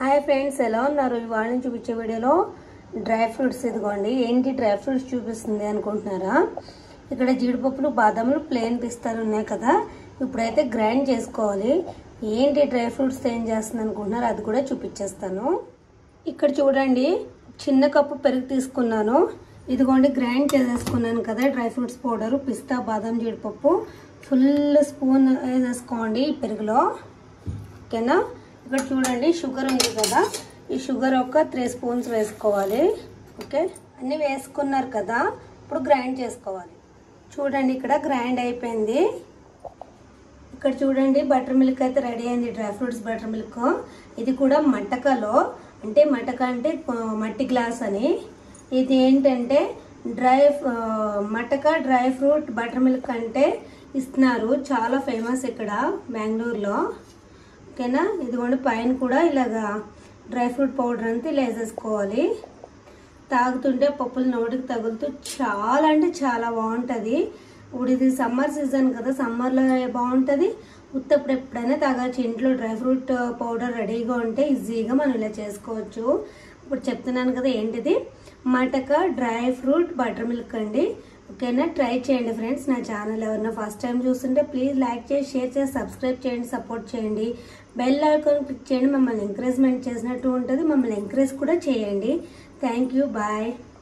hi friends ఎలా ఉన్నారు ఇవాళ నుంచి చూపించే వీడియోలో డ్రై ఫ్రూట్స్ ఇదిగోండి ఏంటి డ్రై ఫ్రూట్స్ చూపిస్తుంది అనుకుంటున్నారా ఇక్కడ జీడిపప్పులు బాదాములు ప్లేన్ పిస్తాలు ఉన్నాయి కదా ఇప్పుడైతే గ్రైండ్ చేసుకోవాలి ఏంటి డ్రై ఫ్రూట్స్ ఏం చేస్తుంది అనుకుంటున్నారు అది కూడా చూపించేస్తాను ఇక్కడ చూడండి చిన్న కప్పు పెరుగు తీసుకున్నాను ఇదిగోండి గ్రైండ్ చేసేసుకున్నాను కదా డ్రై ఫ్రూట్స్ పౌడర్ పిస్తా బాదం జీడిపప్పు ఫుల్ స్పూన్ వేసేసుకోండి ఈ పెరుగులో ఓకేనా ఇక్కడ చూడండి షుగర్ ఉంది కదా ఈ షుగర్ ఒక త్రీ స్పూన్స్ వేసుకోవాలి ఓకే అన్నీ వేసుకున్నారు కదా ఇప్పుడు గ్రైండ్ చేసుకోవాలి చూడండి ఇక్కడ గ్రైండ్ అయిపోయింది ఇక్కడ చూడండి బటర్ మిల్క్ అయితే రెడీ అయింది డ్రై ఫ్రూట్స్ బటర్ మిల్క్ ఇది కూడా మటకలో అంటే మటక అంటే ఆ, మట్టి గ్లాస్ అని ఇది ఏంటంటే డ్రై ఆ, మటక డ్రై ఫ్రూట్ బటర్ మిల్క్ అంటే ఇస్తున్నారు చాలా ఫేమస్ ఇక్కడ బెంగళూరులో ఓకేనా ఇదిగోండి పైన కూడా ఇలాగా డ్రై ఫ్రూట్ పౌడర్ అంతా ఇలా వేసేసుకోవాలి తాగుతుంటే పప్పులు నోటికి తగులుతూ చాలా అంటే చాలా బాగుంటుంది ఇప్పుడు ఇది సమ్మర్ సీజన్ కదా సమ్మర్లో బాగుంటుంది ఉత్తప్పుడు ఎప్పుడైనా తాగొచ్చు ఇంట్లో డ్రై ఫ్రూట్ పౌడర్ రెడీగా ఉంటే ఈజీగా మనం ఇలా చేసుకోవచ్చు ఇప్పుడు చెప్తున్నాను కదా ఏంటిది మటక డ్రై ఫ్రూట్ బటర్ మిల్క్ అండి ఓకేనా ట్రై చేయండి ఫ్రెండ్స్ నా ఛానల్ ఎవరైనా ఫస్ట్ టైం చూస్తుంటే ప్లీజ్ లైక్ చేసి షేర్ చేసి సబ్స్క్రైబ్ చేయండి సపోర్ట్ చేయండి బెల్ ఐకాన్ క్లిక్ చేయండి మమ్మల్ని ఎంకరేజ్మెంట్ చేసినట్టు ఉంటుంది మమ్మల్ని ఎంకరేజ్ కూడా చేయండి థ్యాంక్ యూ బాయ్